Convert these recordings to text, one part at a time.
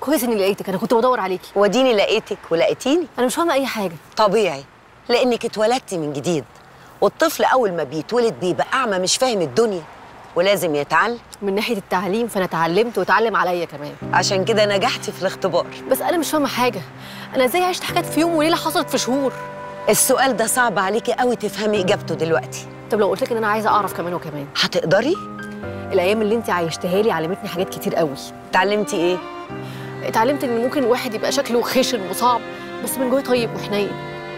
كويس اني لقيتك انا كنت بدور عليكي وديني لقيتك ولقيتيني انا مش فاهمه اي حاجه طبيعي لانك اتولدتي من جديد والطفل اول ما بيتولد بيبقى اعمى مش فاهم الدنيا ولازم يتعلم من ناحيه التعليم فانا اتعلمت واتعلم عليا كمان عشان كده نجحتي في الاختبار بس انا مش فاهمه حاجه انا ازاي عشت حاجات في يوم وليله حصلت في شهور السؤال ده صعب عليكي قوي تفهمي اجابته دلوقتي طب لو قلت لك ان انا عايزه اعرف كمان وكمان هتقدري الايام اللي انت عايشتها لي علمتني حاجات كتير قوي اتعلمتي ايه اتعلمت ان ممكن الواحد يبقى شكله خشن وصعب بس من جوه طيب وحنين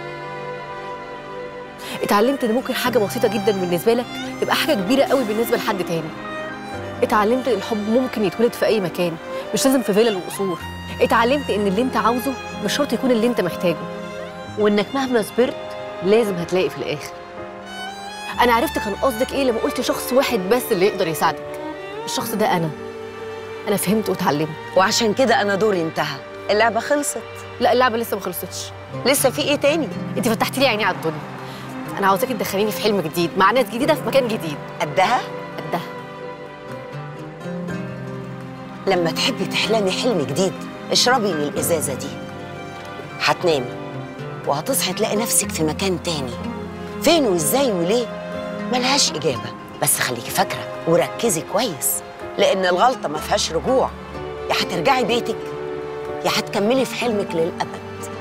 اتعلمت ان ممكن حاجه بسيطه جدا بالنسبه لك تبقى حاجه كبيره قوي بالنسبه لحد تاني اتعلمت ان الحب ممكن يتولد في اي مكان مش لازم في فيلل وقصور اتعلمت ان اللي انت عاوزه مش شرط يكون اللي انت محتاجه وانك مهما صبرت لازم هتلاقي في الاخر انا عرفت كان قصدك ايه لما قلت شخص واحد بس اللي يقدر يساعدك الشخص ده انا انا فهمت واتعلمت وعشان كده انا دوري انتهى اللعبه خلصت لا اللعبه لسه ما خلصتش لسه في ايه تاني انت فتحتي لي عيني على الدنيا انا عاوزاكي تدخليني في حلم جديد مع ناس جديده في مكان جديد قدها قدها لما تحبي تحلمي حلم جديد اشربي من الازازه دي هتنامي وهتصحي تلاقي نفسك في مكان تاني فين وازاي وليه ملهاش اجابه بس خليكي فاكره وركزي كويس لان الغلطه ما فيهاش رجوع يا هترجعي بيتك يا هتكملي في حلمك للابد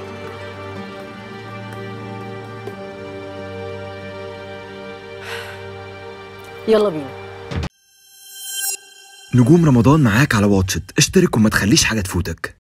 يلا بينا نجوم رمضان معاك على واتشت اشترك وما تخليش حاجة تفوتك